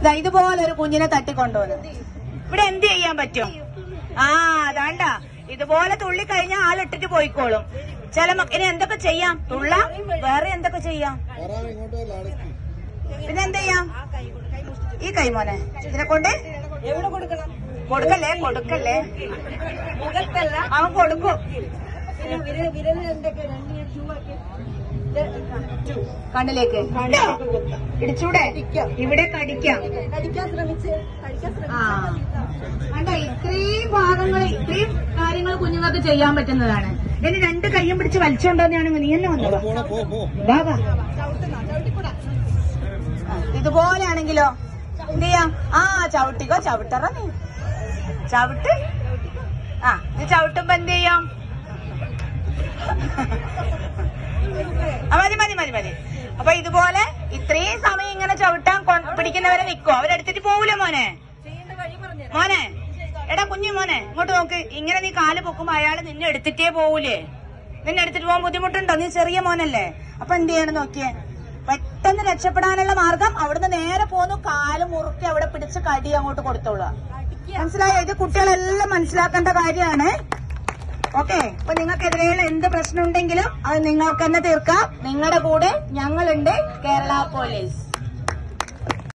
ദാ ഇതുപോലെ ഒരു കുഞ്ഞിനെ തട്ടിക്കൊണ്ടുവന്നു ഇവിടെ എന്ത് ചെയ്യാൻ പറ്റും ആ അതാണ്ട ഇതുപോലെ തുള്ളി കഴിഞ്ഞാൽ ആളിട്ടിട്ട് പോയിക്കോളും ചില മക്ക- ഇനി എന്തൊക്കെ ചെയ്യാം തുള്ള വേറെ എന്തൊക്കെ ചെയ്യാം പിന്നെ എന്ത് ചെയ്യാം ഈ കൈമോനെ ഇതിനെ കൊണ്ട് എവിടെ കൊടുക്കണം കൊടുക്കല്ലേ കൊടുക്കല്ലേ മുഖത്തല്ല അവൻ കൊടുക്കും പിന്നെ വിരൽ വിരൽ എന്തൊക്കെ രണ്ട് ഞാൻ ഷൂ ആക്കി കണ്ണിലേക്ക് ഇടിച്ചൂടെ ഇവിടെ കടിക്കാം കടിക്കാൻ ശ്രമിച്ച് കടിക്കാൻ ആ ശ്രമിച്ച് കണ്ടോ ഇത്രയും ഭാഗങ്ങൾ ഇത്രയും കാര്യങ്ങൾ കുഞ്ഞുങ്ങൾക്ക് ചെയ്യാൻ പറ്റുന്നതാണ് ഇനി രണ്ട് കൈയും പിടിച്ച് വലിച്ചോണ്ടോന്നാണെങ്കിൽ നീ തന്നെ വന്നോ വാ, വാ. ആ, ഇതുപോലെയാണെങ്കിലോ എന്ത് ചെയ്യാം ആ ചവിട്ടിക്കോ ചവിട്ടറ നീ ചവിട്ട് ആ ഇത് ചവിട്ടുമ്പോ എന്ത് ചെയ്യാം ആ, മതി മതി മതി മതി അപ്പൊ ഇതുപോലെ ഇത്രയും സമയം ഇങ്ങനെ ചവിട്ടാൻ കൊ- പിടിക്കുന്നവരെ നിക്കോ അവരെടുത്തിട്ട് പോവൂലേ മോനെ ചെയ്യേണ്ട വഴി പറഞ്ഞു മോനെ എടാ കുഞ്ഞു മോനെ ഇങ്ങോട്ട് നോക്ക് ഇങ്ങനെ നീ കാല് പൊക്കുമ്പോ അയാള് നിന്നെ എടുത്തിട്ടേ പോവൂലേ നിന്നെ എടുത്തിട്ട് പോകാൻ ബുദ്ധിമുട്ടുണ്ടോ നീ ചെറിയ മോനല്ലേ അപ്പൊ എന്ത് ചെയ്യണം നോക്കിയേ പെട്ടെന്ന് രക്ഷപ്പെടാനുള്ള മാർഗം അവിടുന്ന് നേരെ പോന്നു കാല് മുറുക്കി അവിടെ പിടിച്ച് കടി അങ്ങോട്ട് കൊടുത്തോളുക മനസ്സിലായോ ഇത് കുട്ടികളെല്ലാം മനസ്സിലാക്കേണ്ട കാര്യമാണ് ഓക്കെ അപ്പൊ നിങ്ങൾക്കെതിരെയുള്ള എന്ത് പ്രശ്നം ഉണ്ടെങ്കിലും അത് നിങ്ങൾക്ക് തന്നെ തീർക്കാം നിങ്ങളുടെ കൂടെ ഞങ്ങളുണ്ട് കേരള പോലീസ്